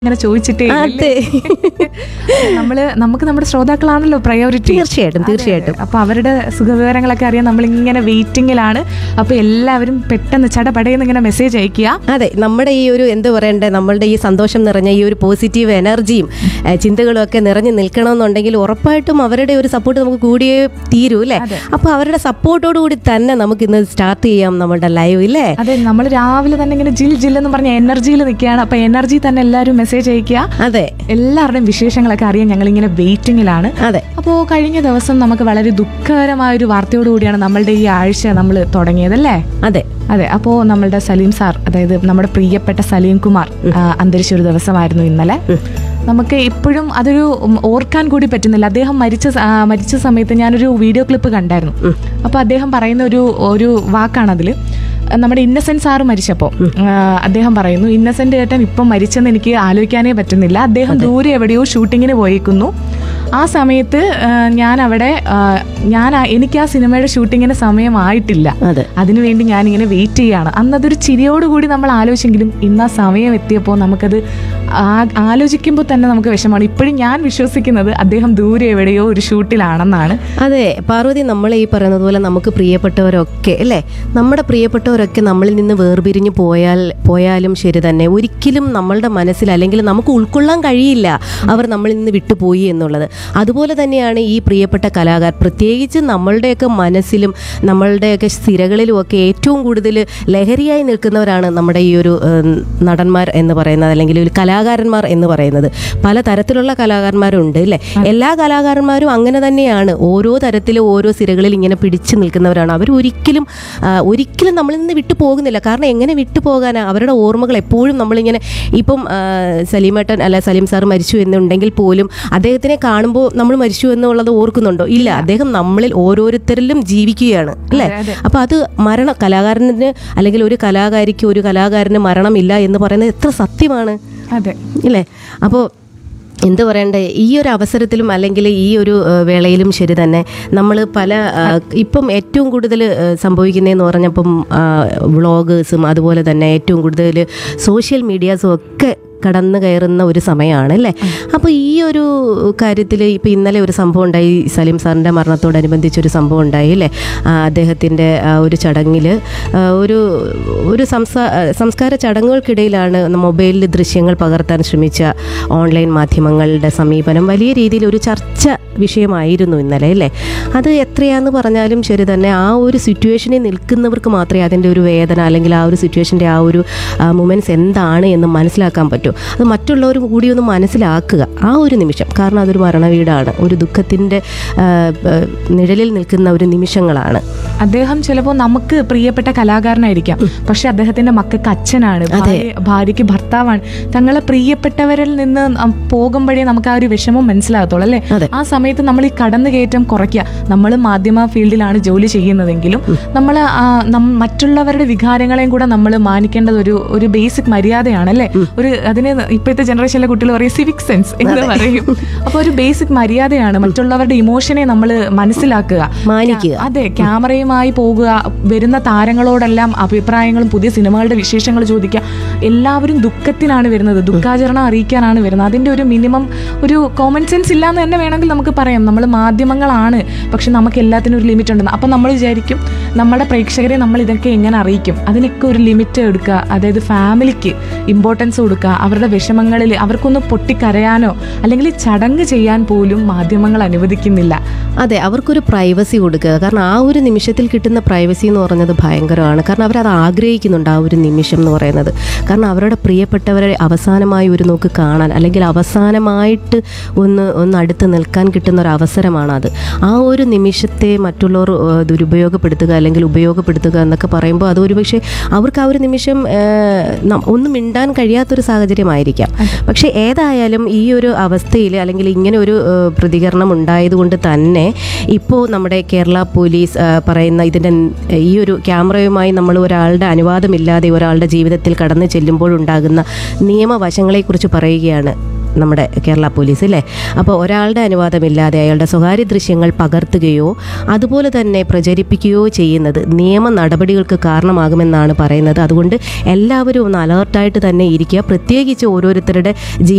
അങ്ങനെ ചോദിച്ചിട്ടേ ഇല്ലല്ലേ? അതെ നമ്മള് നമുക്ക് നമ്മുടെ ശ്രോതാക്കളാണല്ലോ പ്രയോറിറ്റി തീർച്ചയായിട്ടും തീർച്ചയായിട്ടും അപ്പൊ അവരുടെ സുഖവിവരങ്ങളൊക്കെ അറിയാൻ നമ്മൾ ഇങ്ങനെ വെയിറ്റിംഗിലാണ് അപ്പൊ എല്ലാവരും പെട്ടെന്ന് ചടപടയെന്ന് ഇങ്ങനെ മെസ്സേജ് അയക്കുക അതെ നമ്മുടെ ഈ ഒരു എന്ത് പറയണ്ടേ നമ്മളുടെ ഈ സന്തോഷം നിറഞ്ഞ ഈ ഒരു പോസിറ്റീവ് എനർജിയും ഏഹ്, ചിന്തകളും ഒക്കെ നിറഞ്ഞു നിൽക്കണമെന്നുണ്ടെങ്കിൽ ഉറപ്പായിട്ടും അവരുടെ ഒരു സപ്പോർട്ട് നമുക്ക് കൂടിയേ തീരൂ അല്ലേ അപ്പൊ അവരുടെ സപ്പോർട്ടോട് കൂടി തന്നെ നമുക്ക് ഇന്ന് സ്റ്റാർട്ട് ചെയ്യാം നമ്മുടെ ലൈവ് ഇല്ലേ അതെ നമ്മൾ രാവിലെ തന്നെ ഇങ്ങനെ ജിൽ ജിൽ എന്ന് പറഞ്ഞ എനർജിയിൽ നിൽക്കുകയാണ് അപ്പൊ എനർജി തന്നെ എല്ലാവരും മെസ്സേജ് അയക്കുക അതെ എല്ലാവരുടെയും വിശേഷങ്ങളൊക്കെ അറിയാൻ ഞങ്ങൾ ഇങ്ങനെ വെയിറ്റിംഗിലാണ് അതെ അപ്പോൾ കഴിഞ്ഞ ദിവസം നമുക്ക് വളരെ ദുഃഖകരമായ ഒരു വാർത്തയോട് കൂടിയാണ് നമ്മളുടെ ഈ ആഴ്ച നമ്മൾ തുടങ്ങിയതല്ലേ അതെ അതെ അപ്പോൾ നമ്മളുടെ സലീം സാർ അതായത് നമ്മുടെ പ്രിയപ്പെട്ട സലീം കുമാർ ആ, അന്തരിച്ച ഒരു ദിവസമായിരുന്നു ഇന്നലെ നമുക്ക് ഇപ്പോഴും അതൊരു ഉം, ഓർക്കാൻ കൂടി പറ്റുന്നില്ല അദ്ദേഹം മരിച്ച സ- ആ, മരിച്ച സമയത്ത് ഞാനൊരു വീഡിയോ ക്ലിപ്പ് കണ്ടായിരുന്നു അപ്പോൾ അദ്ദേഹം പറയുന്ന ഒരു ഒരു വാക്കാണ് അതിൽ നമ്മുടെ ഇന്നസെന്റ് സാറ് മരിച്ചപ്പോൾ അദ്ദേഹം പറയുന്നു ഇന്നസെന്റ് ഏട്ടൻ ഇപ്പം മരിച്ചെന്ന് എനിക്ക് ആലോചിക്കാനേ പറ്റുന്നില്ല അദ്ദേഹം ദൂരെ എവിടെയോ ഷൂട്ടിങ്ങിന് പോയേക്കുന്നു ആ സമയത്ത് ആ, ഞാൻ അവിടെ ആ, ഞാൻ ആ- എനിക്ക് ആ സിനിമയുടെ ഷൂട്ടിങ്ങിന് സമയമായിട്ടില്ല അതെ അതിനുവേണ്ടി ഞാനിങ്ങനെ വെയിറ്റ് ചെയ്യാണ് അന്നതൊരു ചിരിയോടുകൂടി നമ്മൾ ആലോചിച്ചെങ്കിലും ഇന്ന് ആ സമയം എത്തിയപ്പോൾ നമുക്കത് ആ- ആലോചിക്കുമ്പോൾ തന്നെ നമുക്ക് വിഷമമാണ് ഇപ്പോഴും ഞാൻ വിശ്വസിക്കുന്നത് അദ്ദേഹം ദൂരെ എവിടെയോ ഒരു ഷൂട്ടിലാണെന്നാണ് അതെ പാർവതി നമ്മൾ ഈ പറയുന്നത് പോലെ നമുക്ക് പ്രിയപ്പെട്ടവരൊക്കെ അല്ലേ നമ്മുടെ പ്രിയപ്പെട്ടവരൊക്കെ നമ്മളിൽ നിന്ന് വേർപിരിഞ്ഞു പോയാൽ പോയാലും ശരി തന്നെ ഒരിക്കലും നമ്മളുടെ മനസ്സിൽ അല്ലെങ്കിൽ നമുക്ക് ഉൾക്കൊള്ളാൻ കഴിയില്ല അവർ നമ്മളിൽ നിന്ന് വിട്ടുപോയി എന്നുള്ളത് അതുപോലെ തന്നെയാണ് ഈ പ്രിയപ്പെട്ട കലാകാർ പ്രത്യേകിച്ച് നമ്മളുടെയൊക്കെ മനസ്സിലും നമ്മളുടെയൊക്കെ സ്ഥിരകളിലും ഒക്കെ ഏറ്റവും കൂടുതൽ ലഹരിയായി നിൽക്കുന്നവരാണ് നമ്മുടെ ഈ ഒരു ഏഹ്, നടന്മാർ എന്ന് പറയുന്നത് അല്ലെങ്കിൽ ഒരു കലാകാരന്മാർ എന്ന് പറയുന്നത് പല തരത്തിലുള്ള കലാകാരന്മാരുണ്ട് അല്ലേ എല്ലാ കലാകാരന്മാരും അങ്ങനെ തന്നെയാണ് ഓരോ തരത്തിലും ഓരോ സിരകളിൽ ഇങ്ങനെ പിടിച്ചു നിൽക്കുന്നവരാണ് അവർ ഒരിക്കലും ആ, ഒരിക്കലും നമ്മളിൽ നിന്ന് വിട്ടു പോകുന്നില്ല കാരണം എങ്ങനെ വിട്ടു പോകാനാ അവരുടെ ഓർമ്മകൾ എപ്പോഴും നമ്മളിങ്ങനെ ഇപ്പം ആ, സലീമേട്ടൻ അല്ല സലീം സാർ മരിച്ചു എന്നുണ്ടെങ്കിൽ പോലും അദ്ദേഹത്തിനെ കാണുമ്പോൾ നമ്മൾ മരിച്ചു എന്നുള്ളത് ഓർക്കുന്നുണ്ടോ ഇല്ല അദ്ദേഹം നമ്മളിൽ ഓരോരുത്തരിലും ജീവിക്കുകയാണ് അല്ലേ അതെ. അപ്പൊ അത് മരണം കലാകാരന് അല്ലെങ്കിൽ ഒരു കലാകാരിക്ക് ഒരു കലാകാരന് മരണമില്ല എന്ന് പറയുന്നത് എത്ര സത്യമാണ് അതെ ഇല്ലേ അപ്പോൾ എന്ത് പറയണ്ടേ ഈ ഒരു അവസരത്തിലും അല്ലെങ്കിൽ ഈ ഒരു ആ, വേളയിലും ശരി തന്നെ നമ്മൾ പല ആ, ഇപ്പം ഏറ്റവും കൂടുതൽ സംഭവിക്കുന്നതെന്ന് പറഞ്ഞപ്പം വ്ളോഗേഴ്സും അതുപോലെ തന്നെ ഏറ്റവും കൂടുതൽ സോഷ്യൽ മീഡിയാസും ഒക്കെ കടന്നു കയറുന്ന ഒരു സമയമാണ് അല്ലേ അപ്പോൾ ഈ ഒരു കാര്യത്തിൽ ഇപ്പോൾ ഇന്നലെ ഒരു സംഭവം ഉണ്ടായി സലീം സാറിൻ്റെ മരണത്തോടനുബന്ധിച്ച് ഒരു സംഭവം ഉണ്ടായി അല്ലേ ആ, അദ്ദേഹത്തിൻ്റെ ആ, ഒരു ചടങ്ങിൽ ഒരു ഒരു സംസാ സംസ്കാര ചടങ്ങുകൾക്കിടയിലാണ് മൊബൈലിൽ ദൃശ്യങ്ങൾ പകർത്താൻ ശ്രമിച്ച ഓൺലൈൻ മാധ്യമങ്ങളുടെ സമീപനം വലിയ രീതിയിൽ ഒരു ചർച്ച വിഷയമായിരുന്നു ഇന്നലെ അല്ലേ അത് എത്രയാന്ന് പറഞ്ഞാലും ശരി തന്നെ ആ ഒരു സിറ്റുവേഷനിൽ നിൽക്കുന്നവർക്ക് മാത്രമേ അതിൻ്റെ ഒരു വേദന അല്ലെങ്കിൽ ആ ഒരു സിറ്റുവേഷൻ്റെ ആ ഒരു മൊമെൻറ്റ്സ് എന്താണ് എന്ന് മനസ്സിലാക്കാൻ പറ്റൂ അത് മറ്റുള്ളവർ കൂടി ഒന്ന് മനസ്സിലാക്കുക ആ ഒരു നിമിഷം കാരണം അതൊരു മരണവീടാണ് ഒരു ദുഃഖത്തിൻ്റെ ആ, ആ, നിഴലിൽ നിൽക്കുന്ന ഒരു നിമിഷങ്ങളാണ് അദ്ദേഹം ചിലപ്പോൾ നമുക്ക് പ്രിയപ്പെട്ട കലാകാരനായിരിക്കാം പക്ഷെ അദ്ദേഹത്തിന്റെ മക്കൾക്ക് അച്ഛനാണ് ഭാര്യ- ഭാര്യയ്ക്ക് ഭർത്താവാണ് തങ്ങളെ പ്രിയപ്പെട്ടവരിൽ നിന്ന് നം- പോകുമ്പോഴേ നമുക്ക് ആ ഒരു വിഷമം മനസ്സിലാകത്തുള്ളൂ അല്ലേ അതെ. ആ സമയത്ത് നമ്മൾ ഈ കടന്നുകയറ്റം കുറയ്ക്കുക നമ്മൾ മാധ്യമ ഫീൽഡിലാണ് ജോലി ചെയ്യുന്നതെങ്കിലും നമ്മൾ മറ്റുള്ളവരുടെ വികാരങ്ങളെയും കൂടെ നമ്മൾ മാനിക്കേണ്ടത് ഒരു ഒരു ബേസിക് മര്യാദയാണ് അല്ലേ ഒരു അതിന് ഇപ്പോഴത്തെ ജനറേഷനിലെ കുട്ടികൾ പറയും സിവിക് സെൻസ് എന്ന് പറയും അപ്പൊ ഒരു ബേസിക് മര്യാദയാണ് മറ്റുള്ളവരുടെ ഇമോഷനെ നമ്മൾ മനസ്സിലാക്കുക മാനിക്കുക അതെ ക്യാമറയുമായി പോകുക വരുന്ന താരങ്ങളോടെല്ലാം അഭിപ്രായങ്ങളും പുതിയ സിനിമകളുടെ വിശേഷങ്ങൾ ചോദിക്കുക എല്ലാവരും ദുഃഖത്തിനാണ് വരുന്നത് ദുഃഖാചരണം അറിയിക്കാനാണ് വരുന്നത് അതിന്റെ ഒരു മിനിമം ഒരു കോമൺ സെൻസ് ഇല്ലാന്ന് തന്നെ വേണമെങ്കിൽ നമുക്ക് പറയാം നമ്മൾ മാധ്യമങ്ങളാണ് പക്ഷെ നമുക്ക് എല്ലാത്തിനും ഒരു ലിമിറ്റ് ഉണ്ടെന്ന് അപ്പം നമ്മൾ വിചാരിക്കും നമ്മുടെ പ്രേക്ഷകരെ നമ്മൾ ഇതൊക്കെ എങ്ങനെ അറിയിക്കും അതിനൊക്കെ ഒരു ലിമിറ്റ് എടുക്കുക അതായത് ഫാമിലിക്ക് ഇമ്പോർട്ടൻസ് കൊടുക്കുക അവരുടെ വിഷമങ്ങളിൽ അവർക്കൊന്ന് പൊട്ടിക്കരയാനോ അല്ലെങ്കിൽ ചടങ്ങ് ചെയ്യാൻ പോലും മാധ്യമങ്ങൾ അനുവദിക്കുന്നില്ല അതെ അവർക്കൊരു പ്രൈവസി കൊടുക്കുക കാരണം ആ ഒരു നിമിഷത്തിൽ കിട്ടുന്ന പ്രൈവസി എന്ന് പറയുന്നത് ഭയങ്കരമാണ് കാരണം അവരത് ആഗ്രഹിക്കുന്നുണ്ട് ആ ഒരു നിമിഷം എന്ന് പറയുന്നത് കാരണം അവരുടെ പ്രിയപ്പെട്ടവരെ അവസാനമായി ഒരു നോക്ക് കാണാൻ അല്ലെങ്കിൽ അവസാനമായിട്ട് ഒന്ന് ഒന്ന് അടുത്ത് നിൽക്കാൻ കിട്ടുന്ന ഒരു അവസരമാണ് അത് ആ ഒരു നിമിഷത്തെ മറ്റുള്ളവർ ഏഹ്, ദുരുപയോഗപ്പെടുത്തുക അല്ലെങ്കിൽ ഉപയോഗപ്പെടുത്തുക എന്നൊക്കെ പറയുമ്പോൾ അത് ഒരു പക്ഷേ അവർക്ക് ആ ഒരു നിമിഷം ഏഹ്, നം- ഒന്നും മിണ്ടാൻ കഴിയാത്തൊരു സാഹചര്യമായിരിക്കാം പക്ഷേ ഏതായാലും ഈ ഒരു അവസ്ഥയിൽ അല്ലെങ്കിൽ ഇങ്ങനെ ഒരു ഏഹ്, പ്രതികരണം ഉണ്ടായതുകൊണ്ട് തന്നെ ഇപ്പോൾ നമ്മുടെ കേരള പോലീസ് ഏഹ്, പറയുന്ന ഇതിൻ്റെ ഈ ഒരു ക്യാമറയുമായി നമ്മൾ ഒരാളുടെ അനുവാദമില്ലാതെ ഒരാളുടെ ജീവിതത്തിൽ കടന്നു ചെല്ലുമ്പോൾ ഉണ്ടാകുന്ന നിയമവശങ്ങളെക്കുറിച്ച് പറയുകയാണ് നമ്മുടെ കേരള പോലീസ് അല്ലേ അപ്പോൾ ഒരാളുടെ അനുവാദമില്ലാതെ അയാളുടെ സ്വകാര്യ ദൃശ്യങ്ങൾ പകർത്തുകയോ അതുപോലെ തന്നെ പ്രചരിപ്പിക്കുകയോ ചെയ്യുന്നത് നിയമ നടപടികൾക്ക് കാരണമാകുമെന്നാണ് പറയുന്നത് അതുകൊണ്ട് എല്ലാവരും ഒന്ന് അലേർട്ടായിട്ട് തന്നെ ഇരിക്കുക പ്രത്യേകിച്ച് ഓരോരുത്തരുടെ ജീ